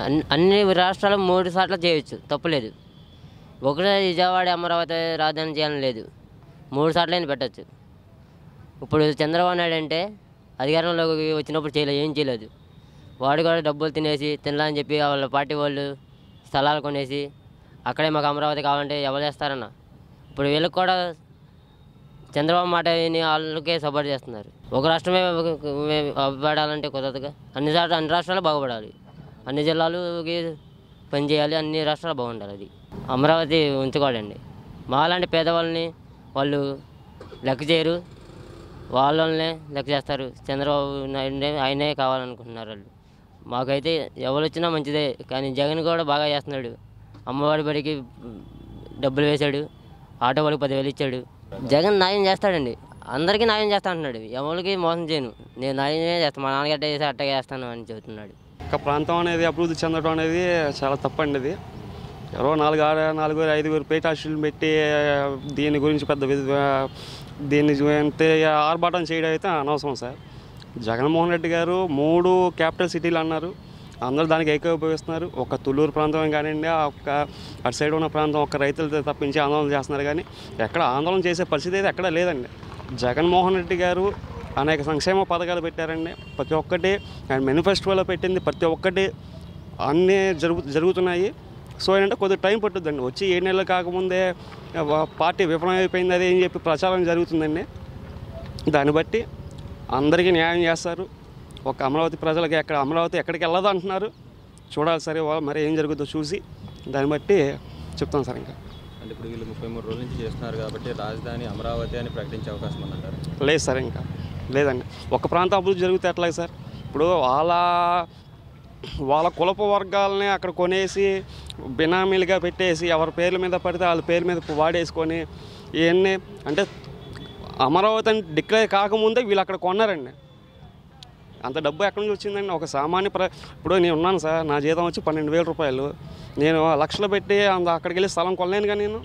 అన్ని అన్ని రాష్ట్రాలు మూడు సార్లు చేయొచ్చు తప్పులేదు ఒకటే విజయవాడ అమరావతి రాజధాని చేయాలని లేదు మూడు సార్లైనా పెట్టచ్చు ఇప్పుడు చంద్రబాబు నాయుడు అంటే అధికారంలోకి వచ్చినప్పుడు చేయలేదు ఏం చేయలేదు వాడు కూడా డబ్బులు తినేసి తినలని చెప్పి వాళ్ళ పార్టీ వాళ్ళు స్థలాలు కొనేసి అక్కడే మాకు అమరావతి కావాలంటే ఎవరు చేస్తారన్న ఇప్పుడు వీళ్ళకి కూడా చంద్రబాబు మాట విని వాళ్ళకే సపోర్ట్ చేస్తున్నారు ఒక రాష్ట్రమే బాగుపడాలంటే కుదరదుగా అన్ని రాష్ట్ర అన్ని రాష్ట్రాలు బాగుపడాలి అన్ని జిల్లాలుకి పనిచేయాలి అన్ని రాష్ట్రాలు బాగుండాలి అది అమరావతి ఉంచుకోవాలండి మాలాంటి పేదవాళ్ళని వాళ్ళు లెక్క చేయరు వాళ్ళనే లెక్క చేస్తారు చంద్రబాబు నాయుడునే ఆయనే కావాలనుకుంటున్నారు వాళ్ళు మాకైతే ఎవరు వచ్చినా మంచిదే కానీ జగన్ కూడా బాగా చేస్తున్నాడు అమ్మవాడి బడికి డబ్బులు వేశాడు ఆటో వాళ్ళకి పదివేలు ఇచ్చాడు జగన్ న్యాయం చేస్తాడండి అందరికీ న్యాయం చేస్తా అంటున్నాడు ఎవరికి మోసం చేయను నేను న్యాయమే చేస్తాను మా నాన్నగడ్డ చేసి అట్టగా చేస్తాను అని చెబుతున్నాడు ఒక ప్రాంతం అనేది అభివృద్ధి చెందడం అనేది చాలా తప్పండి అది ఎవరో నాలుగు ఆరు నాలుగురు ఐదుగురు పేటాషులు పెట్టి దీని గురించి పెద్ద విధ- దీన్ని అంతే ఆర్భాటం చేయడం అయితే అనవసరం సార్ జగన్మోహన్ రెడ్డి గారు మూడు క్యాపిటల్ సిటీలు అన్నారు అందరూ దానికి ఏకీభవిస్తున్నారు ఒక తుళ్ళూరు ప్రాంతం కానివ్వండి ఆ ఒక్క అటు సైడ్ ఉన్న ప్రాంతం ఒక రైతులతో తప్పించి ఆందోళన చేస్తున్నారు కానీ ఎక్కడ ఆందోళన చేసే పరిస్థితి అయితే ఎక్కడ లేదండి జగన్మోహన్ రెడ్డి గారు అనేక సంక్షేమ పథకాలు పెట్టారండి ప్రతి ఒక్కటి ఆయన మేనిఫెస్టోలో పెట్టింది ప్రతి ఒక్కటి అన్నీ జరుగు జరుగుతున్నాయి సో ఏంటంటే కొద్దిగా టైం పట్టుద్దండి వచ్చి ఏ నెలలు కాకముందే వా- పార్టీ విఫలం అయిపోయింది అది అని చెప్పి ప్రచారం జరుగుతుందండి దాన్ని బట్టి అందరికీ న్యాయం చేస్తారు ఒక అమరావతి ప్రజలకి ఎక్కడ అమరావతి ఎక్కడికి వెళ్ళదు అంటున్నారు చూడాలి సరే వా- మరి ఏం జరుగుతుందో చూసి దాన్ని బట్టి చెప్తాను సార్ ఇంకా అంటే ఇప్పుడు వీళ్ళు ముప్పై మూడు రోజుల నుంచి చేస్తున్నారు కాబట్టి రాజధాని అమరావతి అని ప్రకటించే అవకాశం ఉందంటారు లేదు సార్ ఇంకా లేదండి ఒక ప్రాంతం అభివృద్ధి జరిగితే ఎట్లాగే సార్ ఇప్పుడు వాళ్ళ వాళ్ళ కులప వర్గాలని అక్కడ కొనేసి బినామీలుగా పెట్టేసి ఎవరి పేర్ల మీద పడితే వాళ్ళ పేరు మీద వాడేసుకొని ఇవన్నీ అంటే అమరావతి అని డిక్లేర్ కాకముందే వీళ్ళు అక్కడ కొన్నారండి అంత డబ్బు ఎక్కడి నుంచి వచ్చిందండి ఒక సామాన్య ప్ర ఇప్పుడు నేను ఉన్నాను సార్ నా జీతం వచ్చి పన్నెండు వేల రూపాయలు నేను లక్షలు పెట్టి అంత అక్కడికి వెళ్ళి స్థలం కొనలేనుగా నేను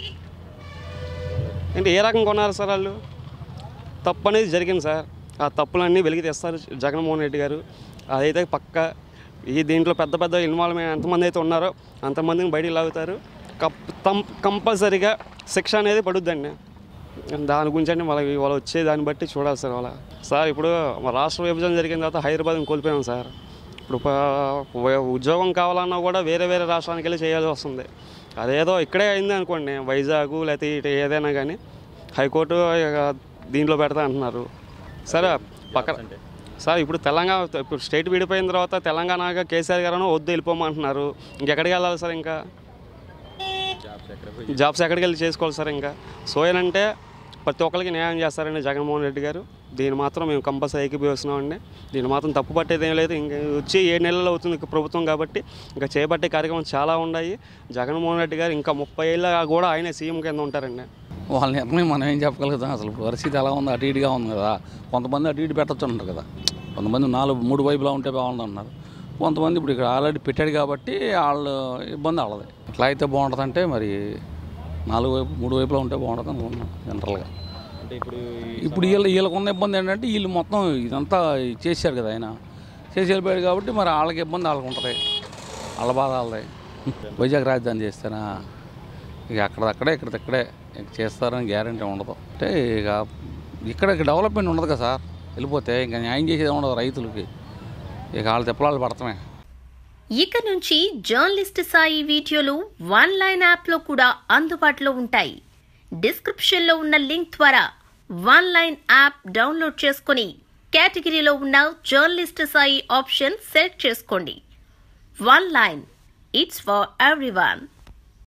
అంటే ఏ రకంగా కొన్నారు సార్ వాళ్ళు తప్పు అనేది జరిగింది సార్ ఆ తప్పులన్నీ వెలికి తెస్తారు జగన్మోహన్ రెడ్డి గారు అదైతే పక్క ఈ దీంట్లో పెద్ద పెద్ద ఇన్వాల్వ్మెంట్ ఎంతమంది అయితే ఉన్నారో అంతమందిని బయటికి లాగుతారు కప్ తం కంపల్సరీగా శిక్ష అనేది పడుద్దండి దాని గురించి అంటే వాళ్ళకి వాళ్ళు వచ్చే దాన్ని బట్టి చూడాలి సార్ వాళ్ళ సార్ ఇప్పుడు మా రాష్ట్ర విభజన జరిగిన తర్వాత హైదరాబాద్ని కోల్పోయాం సార్ ఇప్పుడు ప- ఉద్యోగం కావాలన్నా కూడా వేరే వేరే రాష్ట్రానికి వెళ్ళి చేయాల్సి వస్తుంది అదేదో ఇక్కడే అయింది అనుకోండి వైజాగ్ లేకపోతే ఇటు ఏదైనా కానీ హైకోర్టు ఇక దీంట్లో పెడతా అంటున్నారు సరే పక్కన సార్ ఇప్పుడు తెలంగాణ ఇప్పుడు స్టేట్ విడిపోయిన తర్వాత తెలంగాణగా కేసీఆర్ గారు వద్దు వెళ్ళిపోమంటున్నారు ఇంకెక్కడికి వెళ్ళాలి సార్ ఇంకా జాబ్స్ ఎక్కడ పోయి జాబ్స్ ఎక్కడికి వెళ్ళి చేసుకోవాలి సార్ ఇంకా సో ఏంటంటే ప్రతి ఒక్కరికి న్యాయం చేస్తారండి జగన్మోహన్ రెడ్డి గారు దీన్ని మాత్రం మేము కంపల్సరీ ఏకీభవిస్తున్నామండి దీన్ని మాత్రం తప్పు పట్టేది ఏం లేదు ఇంకా వచ్చి ఏడు నెలలు అవుతుంది ఇక ప్రభుత్వం కాబట్టి ఇంకా చేపట్టే కార్యక్రమం చాలా ఉన్నాయి జగన్మోహన్ రెడ్డి గారు ఇంకా ముప్పై ఏళ్ళ కూడా ఆయనే సీఎం కింద ఉంటారండి వాళ్ళ నిర్ణయం మనం ఏం చెప్పగలుగుతాం అసలు ఇప్పుడు పరిస్థితి ఎలా ఉంది అటు ఇటుగా ఉంది కదా కొంతమంది అటు ఇటు పెట్టచ్చు అంటారు కదా కొంతమంది నాలుగు మూడు వైపులా ఉంటే బాగుంది అన్నారు కొంతమంది ఇప్పుడు ఇక్కడ ఆల్రెడీ పెట్టాడు కాబట్టి వాళ్ళు ఇబ్బంది వాళ్ళది ఇట్లా అయితే బాగుంటుంది అంటే మరి నాలుగు వైపు మూడు వైపులా ఉంటే బాగుంటుంది అనుకున్నాం జనరల్గా అంటే ఇప్పుడు ఈ ఇప్పుడు వీళ్ళ వీళ్ళకు ఉన్న ఇబ్బంది ఏంటంటే వీళ్ళు మొత్తం ఇదంతా చేశారు కదా ఆయన చేసి వెళ్ళిపోయాడు కాబట్టి మరి వాళ్ళకి ఇబ్బంది వాళ్ళకి ఉంటుంది వాళ్ళ బాధ వాళ్ళది వైజాగ్ రాజధాని చేస్తారా ఇక అక్కడక్కడే ఇక్కడిక్కడే ఇక చేస్తారని గ్యారంటీ ఉండదు అంటే ఇక ఇక్కడ డెవలప్మెంట్ ఉండదు కదా సార్ వెళ్ళిపోతే ఇంకా న్యాయం చేసేది ఉండదు రైతులకి ఇక వాళ్ళు తిప్పలాలు పడతామే ఇక నుంచి జర్నలిస్ట్ సాయి వీడియోలు వన్ లైన్ యాప్లో కూడా అందుబాటులో ఉంటాయి డిస్క్రిప్షన్లో ఉన్న లింక్ ద్వారా వన్ లైన్ యాప్ డౌన్లోడ్ చేసుకుని కేటగిరీలో ఉన్న జర్నలిస్ట్ సాయి ఆప్షన్ సెలెక్ట్ చేసుకోండి one line it's for everyone